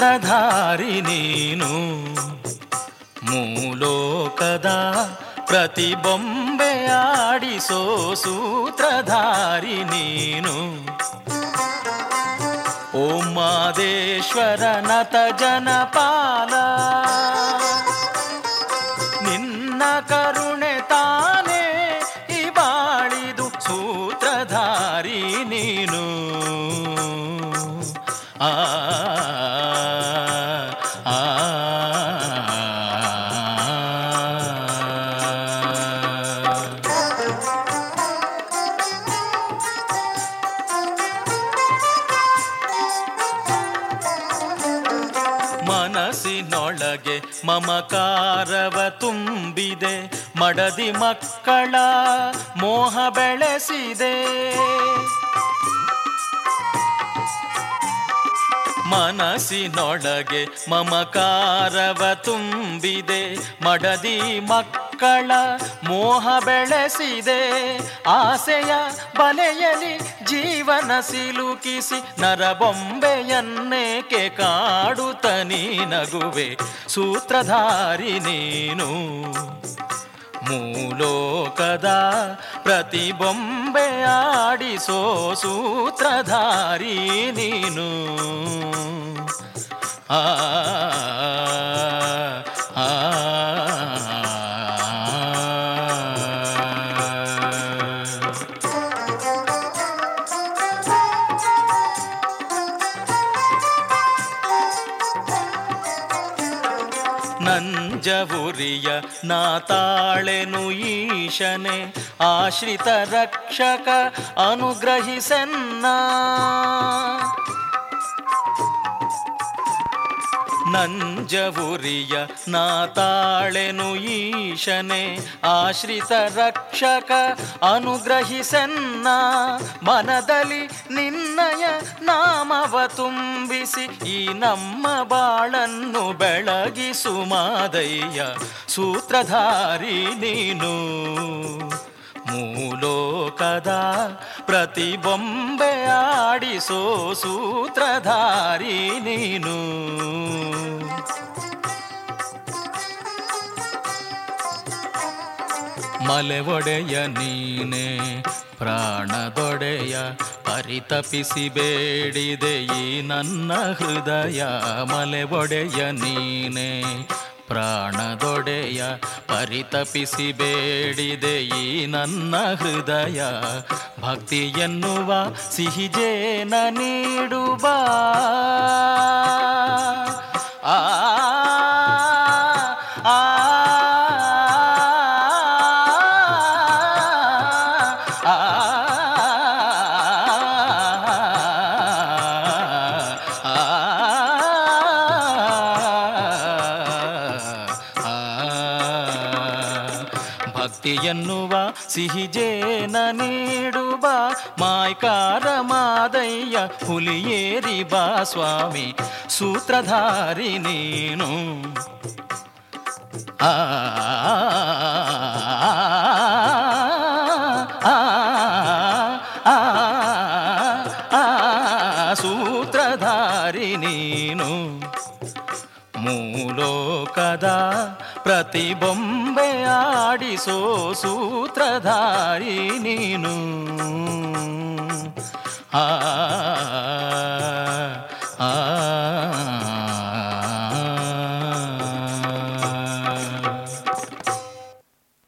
ಸೂತ್ರಧಾರಿ ನೀನು ಮೂಲೋಕದ ಪ್ರತಿಬೊಂಬೆ ಆಡಿಸೋ ಸೂತ್ರಧಾರಿ ನೀನು ಓಂ ಮಾದೇಶ್ವರ ನತ ಜನಪಾಲ ನಿನ್ನ ಕರುಣೆ ತಾನೇ ಈ ಬಾಳಿದು ಸೂತ್ರಧಾರಿ ನೀನು ಆ ಆ, ಆ ಮನಸ್ಸಿನೊಳಗೆ ಮಮಕಾರವ ತುಂಬಿದೆ ಮಡದಿ ಮಕ್ಕಳ ಮೋಹ ಬೆಳೆಸಿದೆ ಮನಸ್ಸಿನೊಳಗೆ ಮಮಕಾರವ ತುಂಬಿದೆ ಮಡದಿ ಮಕ್ಕಳ ಮೋಹ ಬೆಳೆಸಿದೆ ಆಸೆಯ ಬಲೆಯಲಿ ಜೀವನ ಸಿಲುಕಿಸಿ ನರಬೊಂಬೆಯನ್ನೇಕೆ ಕಾಡುತ್ತ ನೀ ನಗುವೆ ಸೂತ್ರಧಾರಿ ನೀನು ಮೂಲೋಕದ ಪ್ರತಿಬೊಂಬೆ ಆಡಿಸೋ ಸೂತ್ರಧಾರಿ ನೀನು ಆ ಆ, ಆ ನಂಜವುರಿಯ ನಾತಾಳೆನು ಈಶನೆ ಆಶ್ರಿತ ರಕ್ಷಕ ಅನುಗ್ರಹಿಸೆನ್ನ ನಂಜವುರಿಯ ನಾತಾಳೆನು ಈಶನೆ ಆಶ್ರಿತ ರಕ್ಷಕ ಅನುಗ್ರಹಿಸೆನ್ನ ಮನದಲ್ಲಿ ನಿನ್ನಯ ನಾಮವ ತುಂಬಿಸಿ ಈ ನಮ್ಮ ಬಾಳನ್ನು ಬೆಳಗಿಸು ಮಾದಯ್ಯ ಸೂತ್ರಧಾರಿ ನೀನು ಮೂಲೋಕದ ಪ್ರತಿಬೊಂಬೆ ಆಡಿಸೋ ಸೂತ್ರಧಾರಿ ನೀನು ಮಲೆ ಒಡೆಯ ನೀನೆ ಪ್ರಾಣದೊಡೆಯ ಪರಿತಪಿಸಿ ಬೇಡಿದೆ ಈ ನನ್ನ ಹೃದಯ ಮಲೆ ಒಡೆಯ ನೀನೆ ಪ್ರಾಣದೊಡೆಯ ಪರಿತಪಿಸಿ ಬೇಡಿದೆ ಈ ನನ್ನ ಹೃದಯ ಭಕ್ತಿ ಎನ್ನುವ ಸಿಹಿಜೇನ ನೀಡುವ ಆ ಆ ಆ ಭಕ್ತಿ ಎನ್ನುವ ಸಿಹಿಜೇನ ನೀಡುವ ಮಾಯ್ಕಾರ ಮಾದಯ್ಯ ಹುಲಿಯೇರಿ ಬಾ ಸ್ವಾಮಿ ಸೂತ್ರಧಾರಿ ನೀನು ಆ ಆ, ಆ, ಆ, ಸೂತ್ರಧಾರಿ ನೀನು ಮೂಲೋಕದ ಪ್ರತಿಬೊಂಬೆ ಆಡಿಸೋ ಸೂತ್ರಧಾರಿ ನೀನು ಆ ಆ